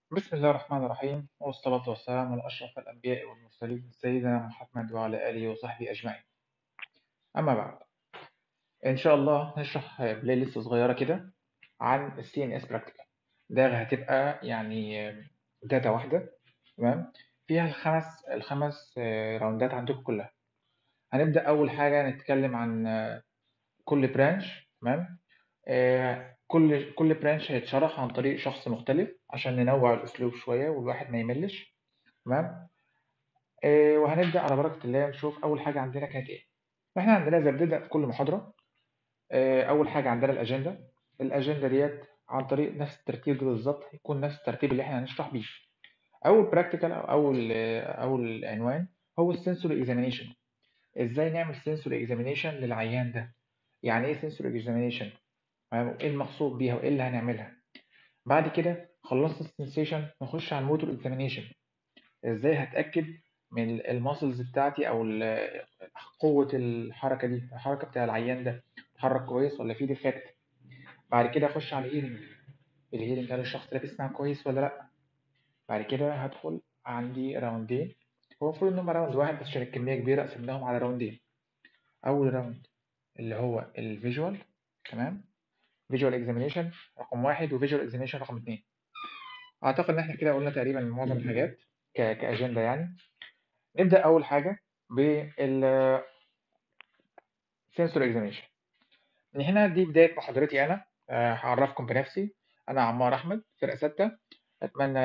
بسم الله الرحمن الرحيم والصلاة والسلام على أشرف الأنبياء والمرسلين سيدنا محمد وعلى آله وصحبه أجمعين أما بعد إن شاء الله نشرح بلاي ليست صغيرة كده عن السي ان اس براكتيكال ده هتبقى يعني داتا واحدة تمام فيها الخمس الخمس راوندات عندكم كلها هنبدأ أول حاجة نتكلم عن كل برانش تمام كل كل برانش هيتشرح عن طريق شخص مختلف عشان ننوع الأسلوب شوية والواحد ما يملش تمام آه، وهنبدأ على بركة الله نشوف أول حاجة عندنا كانت إيه إحنا عندنا زي بنبدأ في كل محاضرة آه، أول حاجة عندنا الأجندة الأجندة ديت عن طريق نفس الترتيب ده بالظبط هيكون نفس الترتيب اللي إحنا هنشرح بيه أول براكتيكال أو أول آه، أول عنوان هو السنسوري اكزامينيشن إزاي نعمل سنسوري اكزامينيشن للعيان ده يعني إيه سنسوري اكزامينيشن إيه المقصود بيها وإيه اللي هنعملها بعد كده خلصت السنسيشن نخش على الموتور اكزامينيشن ازاي هتاكد من الماسلز بتاعتي او ال- قوه الحركه دي الحركه بتاع العيان ده اتحرك كويس ولا في ديفكت بعد كده اخش على الهيرنج الهيرنج هل الشخص ده بيسمع كويس ولا لا بعد كده هدخل عندي راوندين هو المفروض انهم راوند واحد بس عشان الكميه كبيره قسمناهم على راوندين اول راوند اللي هو الفيجوال تمام فيجوال اكزامينيشن رقم واحد وفيجوال اكزامينيشن رقم اتنين اعتقد ان احنا كده قلنا تقريبا معظم الحاجات ك- كاجنده يعني نبدا اول حاجه بال سنسور اكزامينشن من هنا دي بداية محاضرتي أنا آه، هعرفكم بنفسي أنا عمار أحمد فرقة ستة أتمنى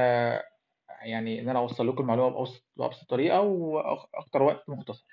يعني إن أنا أوصل لكم المعلومة بأبسط بأبسط طريقة وأكتر وقت مختصر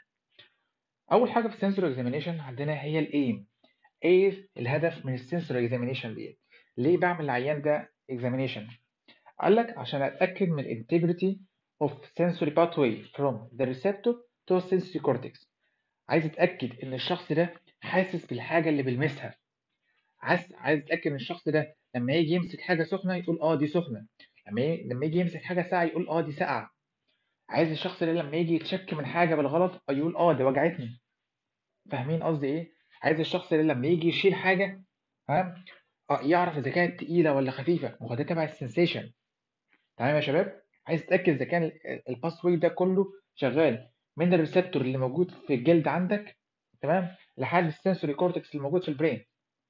أول حاجة في السنسور اكزامينشن عندنا هي الإيم إيه الهدف من السنسور اكزامينشن ديت ليه بعمل العيان ده اكزامينشن قال لك عشان أتأكد من integrity of sensory pathway from the receptor to sensory cortex عايز أتأكد إن الشخص ده حاسس بالحاجة اللي بيلمسها عايز عايز اتاكد ان الشخص ده لما يجي يمسك حاجه سخنه يقول اه دي سخنه لما ي... لما يجي يمسك حاجه ساقعه يقول اه دي ساقعه عايز الشخص ده لما يجي يتشك من حاجه بالغلط يقول اه دي وجعتني فاهمين قصدي ايه عايز الشخص ده لما يجي يشيل حاجه فاهم اه يعرف اذا كانت تقيله ولا خفيفه ما هو ده تبع السنسيشن تمام يا شباب عايز تتاكد اذا كان الباس واي ده كله شغال من الريسبتور اللي موجود في الجلد عندك تمام لحد السنسوري كورتكس اللي موجود في البرين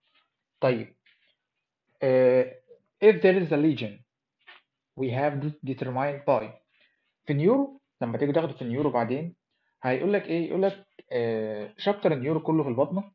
طيب uh, if there is a lesion we have determined by في النيورو لما تيجي تاخده في النيورو بعدين هيقول لك ايه يقول لك آه شابتر النيورو كله في البطنه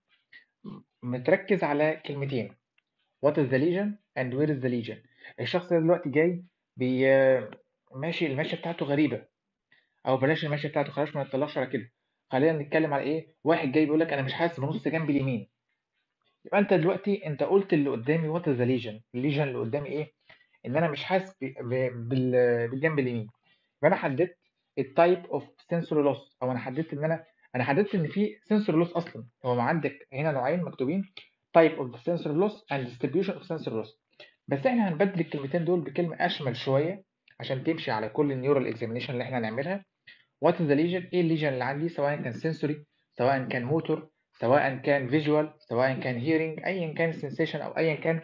متركز على كلمتين what is the lesion and where is the lesion الشخص ده دلوقتي جاي بي ماشي المشيه بتاعته غريبه او بلاش المشيه بتاعته خلاص ما نطلعش على كده خلينا نتكلم على ايه واحد جاي بيقول لك انا مش حاسس بنص جنبي اليمين يبقى انت دلوقتي انت قلت اللي قدامي وات ذا ليجن الليجن اللي قدامي ايه ان انا مش حاسس ب- ب- بال- بالجنب اليمين يبقى انا حددت التايب اوف سنسوري لوس او انا حددت ان انا انا حددت ان في سنسوري لوس اصلا هو عندك هنا نوعين مكتوبين تايب اوف سنسوري لوس اند ديستريبيوشن اوف سنسوري لوس بس احنا هنبدل الكلمتين دول بكلمه اشمل شويه عشان تمشي على كل النيورال اكزامينشن اللي احنا هنعملها وات ذا ليجن ايه الليجن اللي عندي سواء كان سنسوري سواء كان موتور سواء كان فيجوال سواء كان هيرنج ايا كان السنسيشن او ايا كان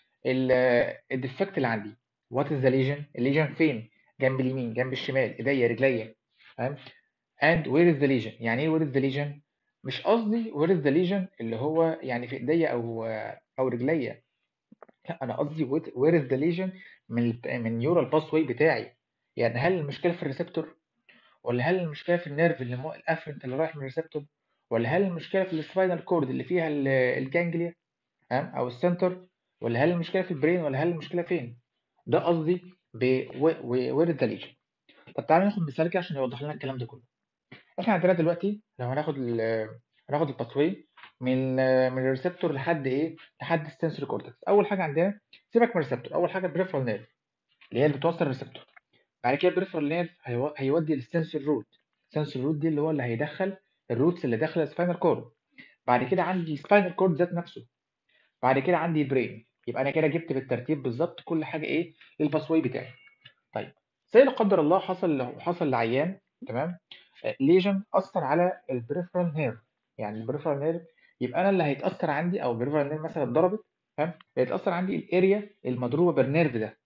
الديفكت اللي عندي وات از ذا ليجن الليجن فين جنب اليمين جنب الشمال ايديا رجليا فاهم اند وير از ذا ليجن يعني ايه وير از ذا ليجن مش قصدي وير از ذا ليجن اللي هو يعني في ايديا او او رجليا لا انا قصدي وير از ذا ليجن من ال من نيورال باس واي بتاعي يعني هل المشكله في الريسبتور ولا هل المشكله في النيرف اللي مو الافرنت اللي رايح من الريسبتور ولا هل المشكله في السباينال كورد اللي فيها ال- الجانجليا تمام او السنتر ولا هل المشكله في البرين ولا هل المشكله فين ده قصدي ب وير ذا ليجن طب تعالى ناخد مثال كده عشان يوضح لنا الكلام ده كله احنا عندنا دلوقتي لو هناخد ال هناخد الباثوي من من الريسبتور لحد ايه لحد السنسوري كورتكس اول حاجه عندنا سيبك من الريسبتور اول حاجه البريفرال نيرف اللي هي اللي بتوصل الريسبتور بعد كده البريفرال نيرف هيو- هيودي للسنسور روت السنسور روت دي اللي هو اللي هيدخل الروتس اللي داخله السباينال كورد بعد كده عندي السباينال كورد ذات نفسه بعد كده عندي البرين يبقى انا كده جبت بالترتيب بالظبط كل حاجه ايه للباسواي بتاعي طيب زي لا قدر الله حصل لو حصل لعيان تمام ليجن اثر على البريفرال نيرف يعني البريفرال نيرف يبقى انا اللي هيتاثر عندي او البريفرال نيرف مثلا اتضربت تمام هيتاثر عندي الاريا المضروبه بالنيرف ده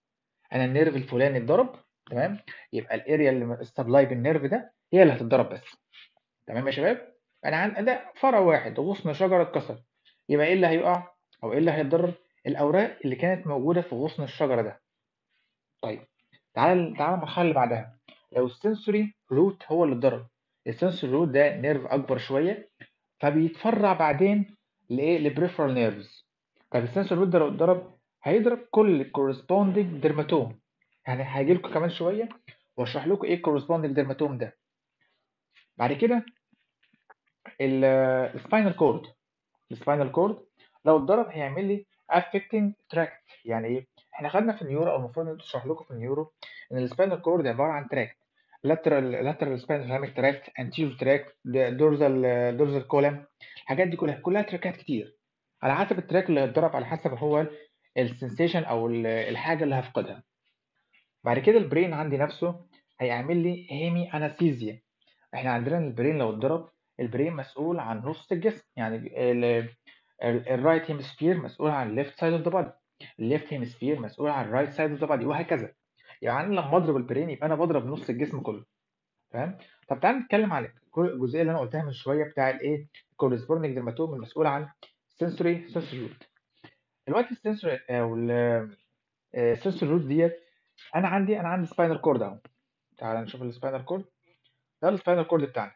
انا النيرف الفلاني اتضرب تمام يبقى الاريا اللي السبلاي بالنيرف ده هي اللي هتتضرب بس تمام يا شباب انا عن ده فرع واحد غصن شجره اتكسر يبقى ايه اللي هيقع او ايه اللي هيتضرر الاوراق اللي كانت موجوده في غصن الشجره ده طيب تعال تعال المرحله اللي بعدها لو السنسوري روت هو اللي اتضرب السنسوري روت ده نيرف اكبر شويه فبيتفرع بعدين لايه لبريفرال نيرفز طب السنسوري روت ده لو اتضرب هيضرب كل كورسبوندنج ديرماتوم يعني هاجي لكم كمان شويه واشرح لكم ايه الكورسبوندنج ديرماتوم ده بعد كده السباينال كورد السباينال كورد لو اتضرب هيعمل لي affecting tract يعني ايه احنا خدنا في النيورو او المفروض ان اشرح لكم في النيورو ان السباينال كورد عباره عن تراكت lateral lateral spinal tract anterior tract dorsal dorsal column الحاجات دي كلها كلها تراكات كتير على حسب التراك اللي هيتضرب على حسب هو السنسيشن او الحاجه اللي هفقدها بعد كده البرين عندي نفسه هيعمل لي هيمي انستيزيا احنا عندنا البرين لو اتضرب البرين مسؤول عن نص الجسم يعني الرايت هيمسفير مسؤول عن الليفت سايد اوف ذا بادي الليفت هيمسفير مسؤول عن الرايت سايد اوف ذا بادي وهكذا يعني لما اضرب البرين يبقى انا بضرب نص الجسم كله تمام طب تعالى نتكلم عن الجزئيه اللي انا قلتها من شويه بتاع الايه كورسبوندنج ديرماتوم المسؤول عن سنسوري سنسوري روت دلوقتي السنسوري او السنسوري روت ديت انا عندي انا عندي سباينال كورد اهو تعالى نشوف السباينال كورد ده السباينال كورد بتاعنا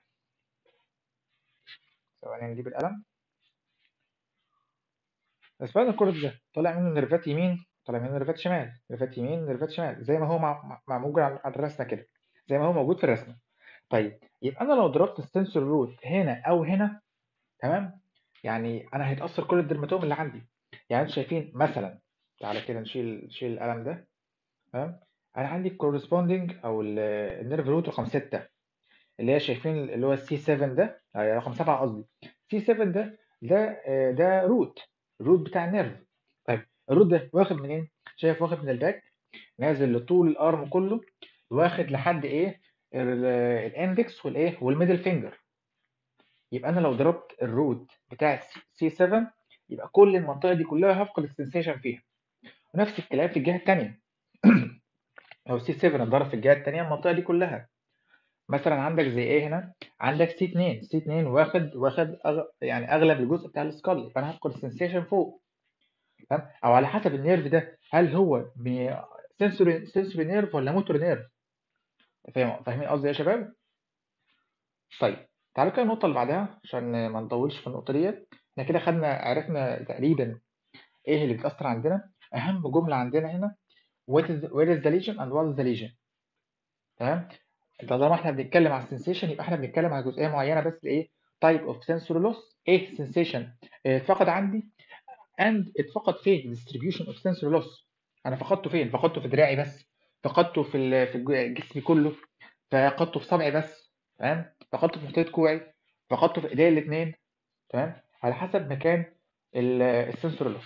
ثواني نجيب القلم السباينال كورد ده طالع منه نيرفات يمين طالع منه نيرفات شمال نيرفات يمين نيرفات شمال زي ما هو مع... مع موجود على الرسمه كده زي ما هو موجود في الرسمه طيب يبقى انا لو ضربت السنسور روت هنا او هنا تمام يعني انا هيتاثر كل الدرماتوم اللي عندي يعني انتوا شايفين مثلا تعالى كده نشيل نشيل القلم ده تمام انا عندي الكورسبوندنج او النيرف روت رقم 6 اللي هي شايفين اللي هو السي 7 ده رقم 7 قصدي سي 7 ده ده ده روت الروت بتاع النيرف طيب الروت ده واخد منين شايف واخد من الباك نازل لطول الارم كله واخد لحد ايه الاندكس والايه والميدل فينجر يبقى انا لو ضربت الروت بتاع سي 7 يبقى كل المنطقه دي كلها هفقد السنسيشن فيها ونفس الكلام في الجهه الثانيه لو سي 7 اتضرب في الجهه الثانيه المنطقه دي كلها مثلا عندك زي ايه هنا عندك سي 2 سي 2 واخد واخد أغ... يعني اغلب الجزء بتاع السكال فانا هفقد السنسيشن فوق تمام او على حسب النيرف ده هل هو سنسوري سنسوري نيرف ولا موتور نيرف فاهم فاهمين قصدي يا شباب طيب تعالوا كده النقطه اللي بعدها عشان ما نطولش في النقطه ديت احنا كده خدنا عرفنا تقريبا ايه اللي بيتاثر عندنا اهم جمله عندنا هنا what is where is the lesion and what is the lesion تمام طالما احنا بنتكلم على السنسيشن يبقى احنا بنتكلم على جزئيه معينه بس ايه type of sensory loss ايه sensation اتفقد عندي and اتفقد فين distribution of sensory loss انا فقدته فين فقدته في دراعي بس فقدته في في جسمي كله فقدته في صبعي بس تمام فقدته في منطقه كوعي فقدته في ايديا الاثنين تمام على حسب مكان السنسور لوس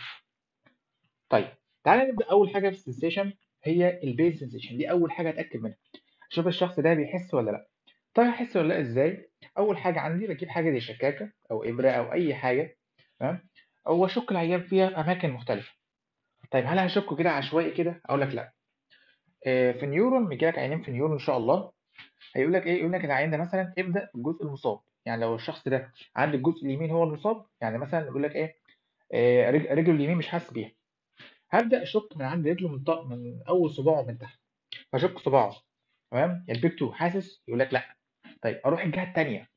طيب تعالى نبدا اول حاجه في السنسيشن هي البيز سنسيشن دي اول حاجه اتاكد منها اشوف الشخص ده بيحس ولا لا طيب احس ولا لا ازاي اول حاجه عندي بجيب حاجه زي شكاكه او ابره او اي حاجه تمام او اشك العيان فيها اماكن مختلفه طيب هل هشكه كده عشوائي كده اقول لك لا في نيورون بيجي لك عينين في نيورون ان شاء الله هيقول لك ايه يقول لك العين ده مثلا ابدا بالجزء المصاب يعني لو الشخص ده عند الجزء اليمين هو المصاب يعني مثلا يقول لك ايه, إيه رجله اليمين مش حاسس بيها هبدا اشك من عند رجله من طق من اول صباعه من تحت فاشك صباعه تمام البيك 2 حاسس يقول لك لا طيب اروح الجهه الثانيه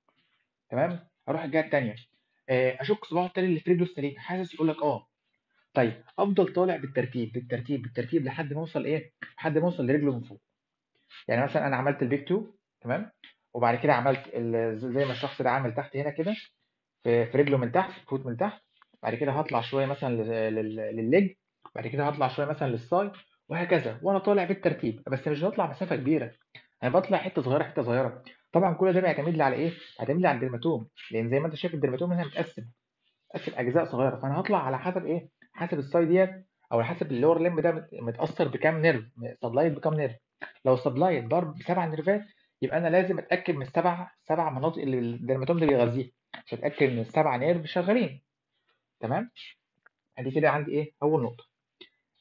تمام اروح الجهه الثانيه إيه اشك صباعه الثاني اللي في رجله السليم حاسس يقول لك اه طيب افضل طالع بالترتيب بالترتيب بالترتيب لحد ما اوصل ايه لحد ما اوصل لرجله من فوق يعني مثلا انا عملت البيك 2 تمام وبعد كده عملت زي ما الشخص ده عامل تحت هنا كده في, في رجله من تحت في الفوت من تحت بعد كده هطلع شويه مثلا للليج بعد كده هطلع شويه مثلا للساي وهكذا وانا طالع بالترتيب بس مش بطلع مسافه كبيره انا بطلع حته صغيره حته صغيره طبعا كل ده بيعتمد لي على ايه بيعتمد لي على الدرماتوم لان زي ما انت شايف الدرماتوم هنا متقسم متقسم اجزاء صغيره فانا هطلع على حسب ايه حسب الساي ديت او على حسب اللور ليمب ده متاثر بكام نيرف سبلايت بكام نيرف لو سبلايت ضرب بسبع نيرفات يبقى انا لازم اتاكد من السبع سبع مناطق اللي الدرماتوم ده بيغذيها عشان اتاكد ان السبع نيرف شغالين تمام ادي كده عندي ايه اول نقطه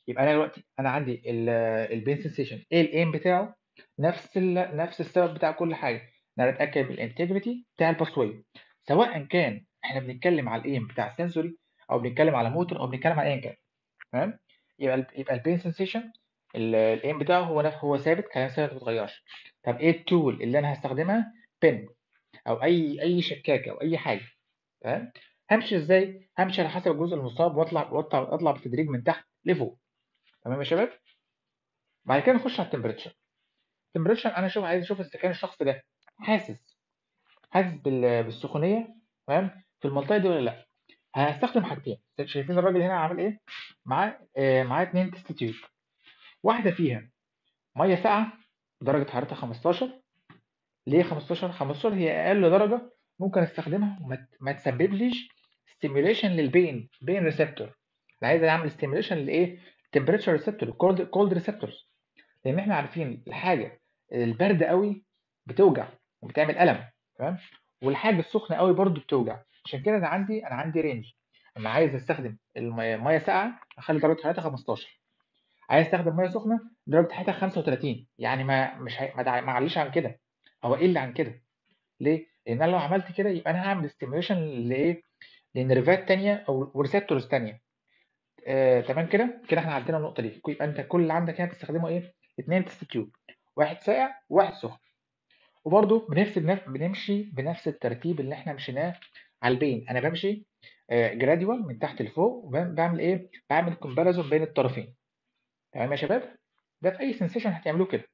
يبقى انا دلوقتي انا عندي البين سنسيشن ايه الايم بتاعه نفس ال نفس السبب بتاع كل حاجه ان انا اتاكد بالانتجريتي بتاع الباسوي سواء كان احنا بنتكلم على الايم بتاع السنسوري او بنتكلم على موتور او بنتكلم على ايا كان تمام يبقى ال يبقى البين سنسيشن الايم بتاعه هو نفس هو ثابت كلام ثابت ما بيتغيرش طب ايه التول اللي انا هستخدمها بن او اي اي شكاكه او اي حاجه تمام همشي ازاي همشي على حسب الجزء المصاب واطلع واطلع اطلع بالتدريج من تحت لفوق تمام يا شباب بعد كده نخش على التمبريتشر التمبريتشر انا اشوف عايز اشوف اذا كان الشخص ده حاسس حاسس بالسخونيه تمام في المنطقه دي ولا لا هستخدم حاجتين شايفين الراجل هنا عامل ايه معاه آه معاه اتنين تيست تيوب واحده فيها ميه ساقعه درجه حرارتها 15 ليه 15 15 هي اقل درجه ممكن استخدمها وما ما تسببليش ستيميوليشن للبين بين ريسبتور انا عايز اعمل ستيميوليشن لايه تمبريتشر ريسبتور كولد كولد ريسبتورز لان احنا عارفين الحاجه البرد قوي بتوجع وبتعمل الم تمام والحاجه السخنه قوي برضو بتوجع عشان كده انا عندي انا عندي رينج انا عايز استخدم الميه ساقعه اخلي درجه حرارتها 15 عايز استخدم ميه سخنه درجه حرارتها 35 يعني ما مش هي... ما معليش عن كده هو اقل عن كده ليه لان انا لو عملت كده يبقى انا هعمل ستيميوليشن لايه لنيرفات تانية او ريسبتورز تانية آه، تمام كده كده احنا عدينا النقطه دي يبقى انت كل اللي عندك هنا تستخدمه ايه اتنين تست تيوب واحد ساقع وواحد سخن وبرده بنفس بنمشي بنفس الترتيب اللي احنا مشيناه على البين انا بمشي جراديوال من تحت لفوق وبعمل ايه بعمل كومباريزون بين الطرفين تمام يا شباب ده في اي سنسيشن هتعملوه كده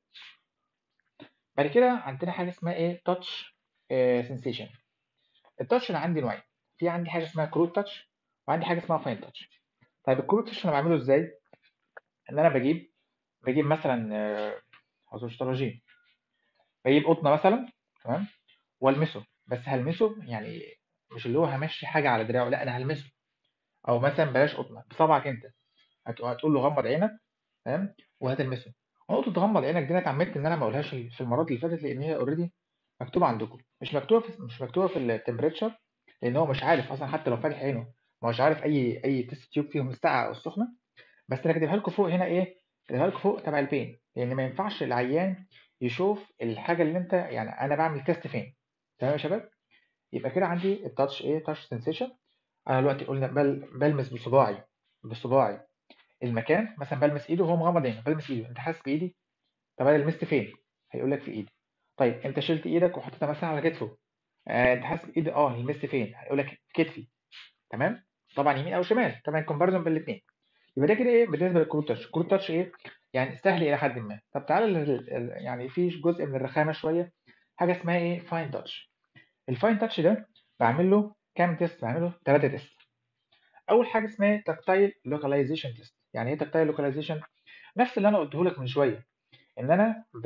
بعد كده عندنا حاجه اسمها ايه تاتش سنسيشن التاتش انا عندي نوعين في عندي حاجه اسمها كروت تاتش وعندي حاجه اسمها فاين تاتش طيب الكروت تاتش انا بعمله ازاي ان انا بجيب بجيب مثلا اعوذ بالله بجيب قطنه مثلا تمام والمسه بس هلمسه يعني مش اللي هو همشي حاجه على دراعه لا انا هلمسه او مثلا بلاش قطنه بصبعك انت هتقول له غمض عينك تمام وهتلمسه نقطه غمض عينك دي انا اتعمدت ان انا ما اقولهاش في المرات اللي فاتت لان هي اوريدي مكتوبه عندكم مش مكتوبه في مش مكتوبه في التمبريتشر لان هو مش عارف اصلا حتى لو فاتح عينه ما هوش عارف اي اي تيست تيوب فيهم الساقعه او السخنه بس انا كاتبها لكم فوق هنا ايه كاتبها لكم فوق تبع البين لان ما ينفعش العيان يشوف الحاجه اللي انت يعني انا بعمل تيست فين تمام يا شباب يبقى كده عندي التاتش ايه تاتش سنسيشن انا دلوقتي قلنا بل بلمس بصباعي بصباعي المكان مثلا بلمس ايده وهو مغمض عينه بلمس ايده انت حاسس بايدي طب انا لمست فين هيقول لك في ايدي طيب انت شلت ايدك وحطيتها مثلا على كتفه آه انت حاسس بايدي اه لمست فين هيقول لك في كتفي تمام طبعا يمين او شمال طبعا كومباريزون بين الاثنين يبقى ده كده ايه بالنسبه للكروت تاتش الكروت تاتش ايه يعني سهل الى حد ما طب تعالى يعني في جزء من الرخامه شويه حاجه اسمها ايه فاين تاتش الفاين تاتش ده بعمل له كام تيست بعمل له ثلاثه تيست اول حاجه اسمها تاكتايل لوكاليزيشن تيست يعني ايه تاكتايل لوكاليزيشن نفس اللي انا قلته لك من شويه ان انا ب...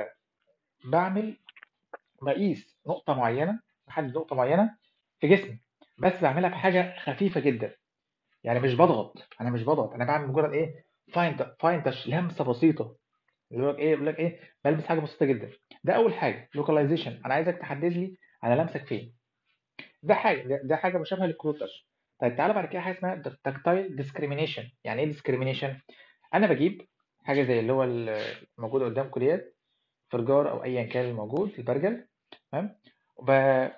بعمل بقيس نقطه معينه بحدد نقطه معينه في جسمي بس بعملها بحاجه خفيفه جدا يعني مش بضغط انا مش بضغط انا بعمل مجرد ايه فاين فاين تاتش لمسه بسيطه اللي هو ايه بيقول لك ايه بلمس حاجه بسيطه جدا ده اول حاجه لوكاليزيشن انا عايزك تحدد لي انا لمسك فين ده حاجه ده, ده حاجه مشابهه للكروت تاتش طيب تعالى بعد كده حاجه اسمها تاكتايل ديسكريميشن يعني ايه ديسكريميشن انا بجيب حاجه زي اللي هو الموجود قدامكم ديت فرجار او ايا كان الموجود البرجل تمام وب...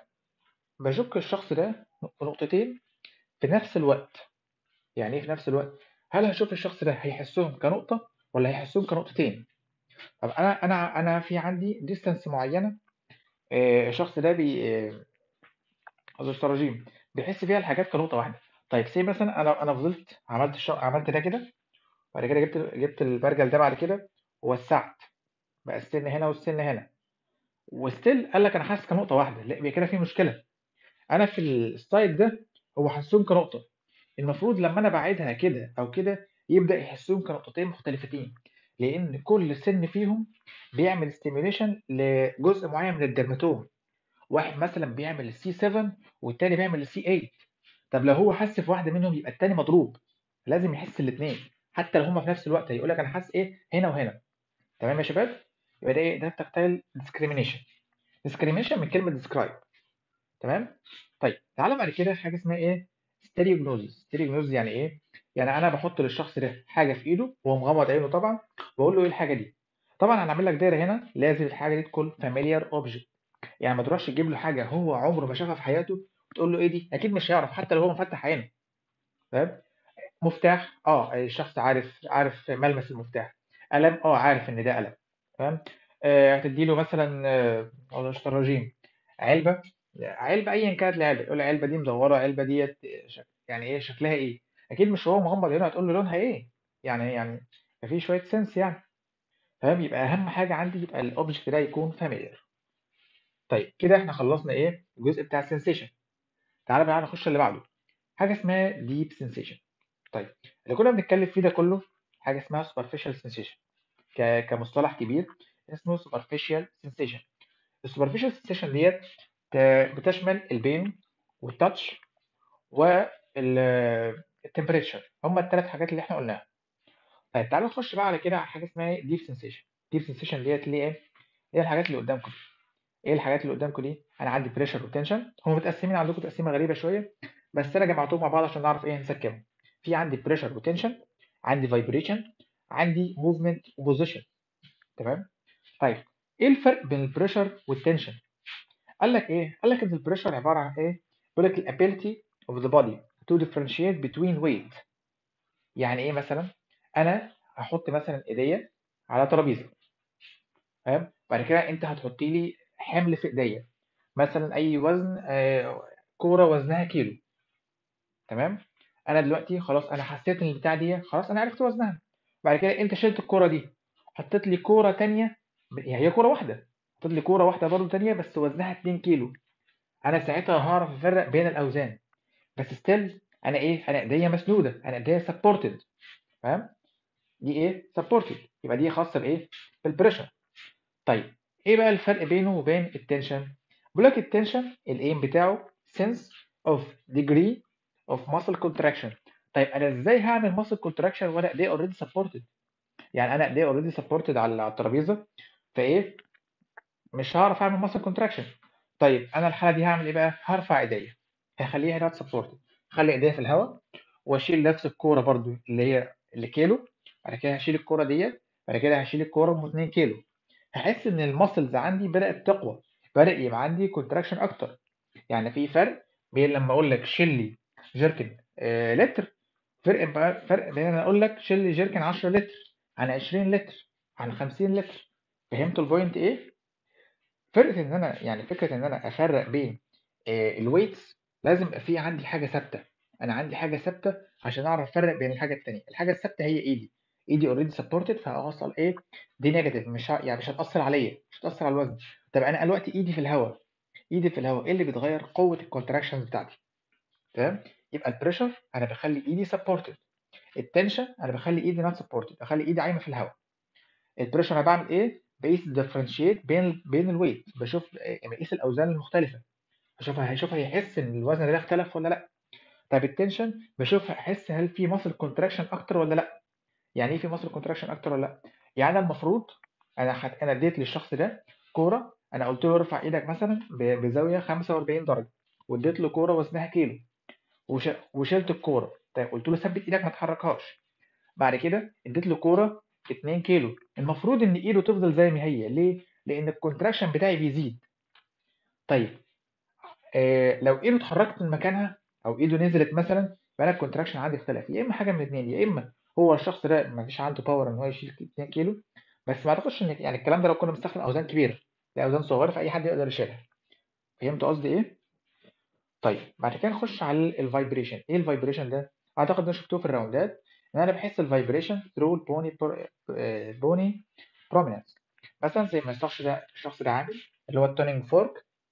بشك الشخص ده نقطتين في نفس الوقت يعني ايه في نفس الوقت هل هشوف الشخص ده هيحسهم كنقطه ولا هيحسهم كنقطتين طب انا انا انا في عندي ديستانس معينه آه الشخص ده بي آه رجيم بيحس فيها الحاجات كنقطه واحده طيب سي مثلا انا انا فضلت عملت الش... عملت ده كده بعد كده جبت جبت البرجل ده بعد كده ووسعت بقى السن هنا والسن هنا وستيل قال لك انا حاسس كنقطه واحده لا يبقى كده في مشكله انا في السايد ده هو حاسسهم كنقطه المفروض لما انا بعيدها كده او كده يبدا يحسهم كنقطتين مختلفتين لان كل سن فيهم بيعمل ستيميوليشن لجزء معين من الدرماتوم واحد مثلا بيعمل السي 7 والتاني بيعمل السي 8 طب لو هو حس في واحده منهم يبقى التاني مضروب لازم يحس الاثنين حتى لو هما في نفس الوقت هيقول لك انا حاسس ايه هنا وهنا تمام يا شباب يبقى ده ايه ده تكتايل ديسكريميشن ديسكريميشن من كلمه ديسكرايب تمام طيب تعالى بعد كده حاجه اسمها ايه ستيريوجنوزيس ستيريوجنوزيس يعني ايه يعني انا بحط للشخص ده حاجه في ايده وهو مغمض عينه طبعا بقول له ايه الحاجه دي طبعا هنعمل لك دايره هنا لازم الحاجه دي تكون فاميليار اوبجكت يعني ما تروحش تجيب له حاجه هو عمره ما شافها في حياته وتقول له ايه دي اكيد مش هيعرف حتى لو هو مفتح عينه فاهم مفتاح اه الشخص عارف عارف ملمس المفتاح قلم اه عارف ان ده قلم تمام آه هتدي له مثلا آه والله مش الرجيم علبه علبه ايا كانت العلبه يقول العلبه دي مدوره العلبه ديت شك... يعني ايه شكلها ايه اكيد مش هو مغمض هنا هتقول له لونها ايه يعني يعني في شويه سنس يعني فاهم يبقى اهم حاجه عندي يبقى الاوبجكت ده يكون فاميليار طيب كده احنا خلصنا ايه الجزء بتاع السنسيشن تعالى بقى نخش اللي بعده حاجه اسمها ديب سنسيشن طيب اللي كنا بنتكلم فيه ده كله حاجه اسمها superficial sensation ك... كمصطلح كبير اسمه superficial sensation السوبرفيشال sensation ديت بتشمل البين والتاتش والتمبريتشر هما الثلاث حاجات اللي احنا قلناها طيب تعالوا نخش بقى على كده على حاجه اسمها ديب سنسيشن ديب سنسيشن ديت اللي ايه ايه الحاجات اللي قدامكم دي ايه الحاجات اللي قدامكم دي انا عندي بريشر وتنشن هم متقسمين عندكم تقسيمه غريبه شويه بس انا جمعتهم مع بعض عشان نعرف ايه نسكبهم في عندي بريشر وتنشن عندي فايبريشن عندي موفمنت وبوزيشن تمام طيب ايه الفرق بين البريشر والتنشن قال لك ايه قال لك ان البريشر عباره عن ايه بيقول لك الابيلتي اوف ذا بودي to differentiate between weight يعني ايه مثلا انا هحط مثلا ايديا على ترابيزه تمام بعد كده انت هتحط لي حمل في ايديا مثلا اي وزن آه كوره وزنها كيلو تمام انا دلوقتي خلاص انا حسيت ان البتاع دي خلاص انا عرفت وزنها بعد كده انت شلت الكوره دي حطيت لي كوره تانية يعني هي كوره واحده حطيت لي كوره واحده برضو تانية بس وزنها 2 كيلو انا ساعتها هعرف افرق بين الاوزان بس ستيل انا ايه انا ايديا مسنوده انا ايديا سبورتد فاهم دي ايه سبورتد يبقى دي خاصه بايه بالبريشر طيب ايه بقى الفرق بينه وبين التنشن بيقول لك التنشن الايم بتاعه sense of degree of muscle contraction طيب انا ازاي هعمل muscle contraction وانا ايديا اوريدي سبورتد يعني انا ايديا اوريدي سبورتد على الترابيزه فايه مش هعرف اعمل muscle contraction طيب انا الحاله دي هعمل ايه بقى هرفع ايديا هخليها هنا سبورتد هخلي ايديا في الهواء واشيل نفس الكوره برضو اللي هي اللي كيلو بعد كده هشيل الكوره ديت بعد كده هشيل الكوره ب 2 كيلو هحس ان المسلز عندي بدات تقوى بدا يبقى عندي كونتراكشن اكتر يعني في فرق بين لما اقول لك شيل لي جيركن آه لتر فرق بقى فرق بين انا اقول لك شيل لي جيركن 10 لتر عن 20 لتر عن 50 لتر فهمتوا البوينت ايه فرقه ان انا يعني فكره ان انا افرق بين آه الويتس لازم يبقى في عندي حاجه ثابته انا عندي حاجه ثابته عشان اعرف افرق بين الحاجه الثانيه الحاجه الثابته هي ايدي ايدي اوريدي سبورتد فهوصل ايه دي نيجاتيف مش ه... يعني مش هتاثر عليا مش هتاثر على الوزن طب انا دلوقتي ايدي في الهواء ايدي في الهواء ايه اللي بيتغير قوه الكونتراكشنز بتاعتي تمام يبقى البريشر انا بخلي ايدي سبورتد التنشن انا بخلي ايدي نوت سبورتد بخلي ايدي عايمه في الهواء البريشر انا بعمل ايه بقيس ديفرنشيت بين بين الويت بشوف بقيس الاوزان المختلفه بشوف هيشوف هيحس ان الوزن ده اختلف ولا لا طب التنشن بشوف احس هل في ماسل كونتراكشن اكتر ولا لا يعني ايه في ماسل كونتراكشن اكتر ولا لا يعني المفروض انا حت... انا اديت للشخص ده كوره انا قلت له ارفع ايدك مثلا ب... بزاويه 45 درجه واديت له كوره وزنها كيلو وش... وشلت الكوره طيب قلت له ثبت ايدك ما تحركهاش بعد كده اديت له كوره 2 كيلو المفروض ان ايده تفضل زي ما هي ليه لان الكونتراكشن بتاعي بيزيد طيب آه لو ايده اتحركت من مكانها او ايده نزلت مثلا فانا الكونتراكشن عندي اختلف يا اما حاجه من الاثنين يا اما هو الشخص ده ما فيش عنده باور ان هو يشيل 2 كيلو بس ما اعتقدش ان يعني الكلام ده لو كنا بنستخدم اوزان كبيره لا اوزان صغيره فاي حد يقدر يشيلها فهمتوا قصدي ايه طيب بعد كده نخش على الفايبريشن ايه الفايبريشن ده اعتقد ان شفتوه في الراوندات ان انا بحس الفايبريشن ثرو البوني بوني بروميننس مثلا زي ما الشخص ده الشخص ده عامل اللي هو التونينج فورك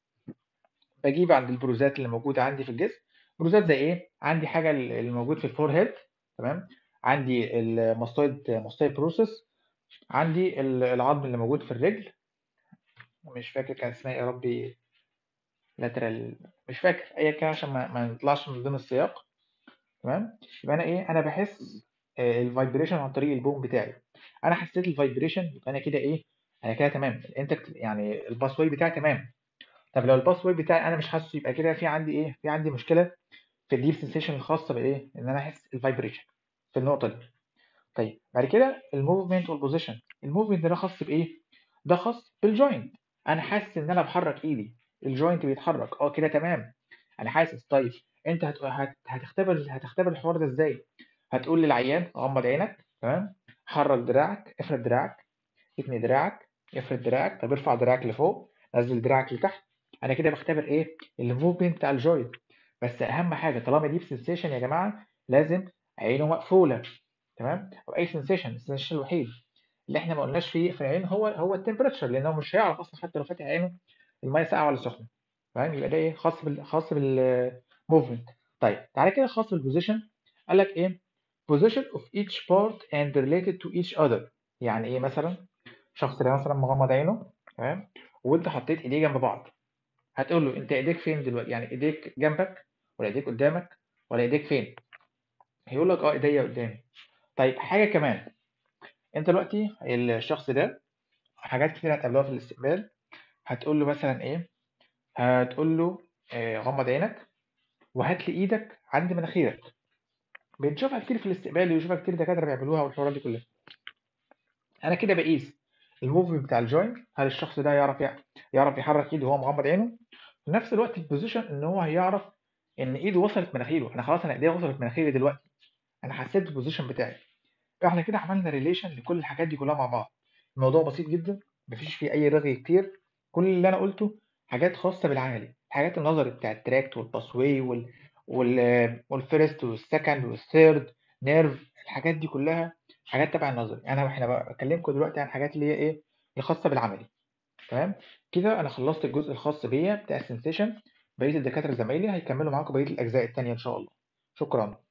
بجيب عند البروزات اللي موجوده عندي في الجسم بروزات زي ايه عندي حاجه اللي موجود في الفور هيد تمام عندي الماستويد ماستويد بروسيس عندي العظم اللي موجود في الرجل مش فاكر كان اسمها ايه يا ربي لاترال مش فاكر اي كان عشان ما, ما نطلعش من ضمن السياق تمام يبقى انا ايه انا بحس الفايبريشن عن طريق البون بتاعي انا حسيت الفايبريشن يبقى انا كده ايه انا كده تمام انت يعني الباس واي بتاعي تمام طب لو الباس واي بتاعي انا مش حاسه يبقى كده في عندي ايه في عندي مشكله في الديب سنسيشن الخاصه بايه ان انا احس الفايبريشن في النقطه دي طيب بعد كده الموفمنت والبوزيشن الموفمنت ده خاص بايه ده خاص بالجوينت انا حاسس ان انا بحرك ايدي الجوينت بيتحرك اه كده تمام انا حاسس طيب انت هت... هت... هتختبر هتختبر الحوار ده ازاي هتقول للعيان غمض عينك تمام حرك دراعك افرد دراعك اتني دراعك افرد دراعك طب ارفع دراعك لفوق نزل دراعك لتحت انا كده بختبر ايه الموفمنت بتاع الجوينت بس اهم حاجه طالما ديب سنسيشن يا جماعه لازم عينه مقفوله تمام او اي سنسيشن السنسيشن الوحيد اللي احنا ما قلناش فيه في العين هو هو التمبريتشر لانه مش هيعرف اصلا حتى لو فاتح عينه الميه ساقعه ولا سخنه فاهم يبقى ده ايه خاص بال خاص بالموفمنت طيب تعالى كده خاص بالبوزيشن قال لك ايه position of each part and related to each other يعني ايه مثلا شخص ده مثلا مغمض عينه تمام وانت حطيت ايديه جنب بعض هتقول له انت ايديك فين دلوقتي يعني ايديك جنبك ولا ايديك قدامك ولا ايديك فين هيقول لك اه ايديا قدامي طيب حاجه كمان انت دلوقتي الشخص ده حاجات كتير هتقابلوها في الاستقبال هتقول له مثلا ايه هتقول له آه غمض عينك وهات لي ايدك عند مناخيرك بنشوفها كتير في الاستقبال ويشوفها كتير دكاتره بيعملوها والحوارات دي كلها انا كده بقيس الموفمنت بتاع الجوينت هل الشخص ده يعرف يعرف يحرك ايده وهو مغمض عينه في نفس الوقت البوزيشن ان هو هيعرف ان ايده وصلت مناخيره انا خلاص انا ايديا وصلت مناخيري دلوقتي انا حسيت بالبوزيشن بتاعي احنا كده عملنا ريليشن لكل الحاجات دي كلها مع بعض الموضوع بسيط جدا مفيش فيه اي رغي كتير كل اللي انا قلته حاجات خاصه بالعملي الحاجات النظري بتاع التراكت والباسواي وال وال والفيرست والسكند والثيرد نيرف الحاجات دي كلها حاجات تبع النظري انا احنا بكلمكم دلوقتي عن حاجات اللي هي ايه الخاصه بالعملي تمام كده انا خلصت الجزء الخاص بيا بتاع السنسيشن بقيه الدكاتره زمايلي هيكملوا معاكم بقيه الاجزاء التانية ان شاء الله شكرا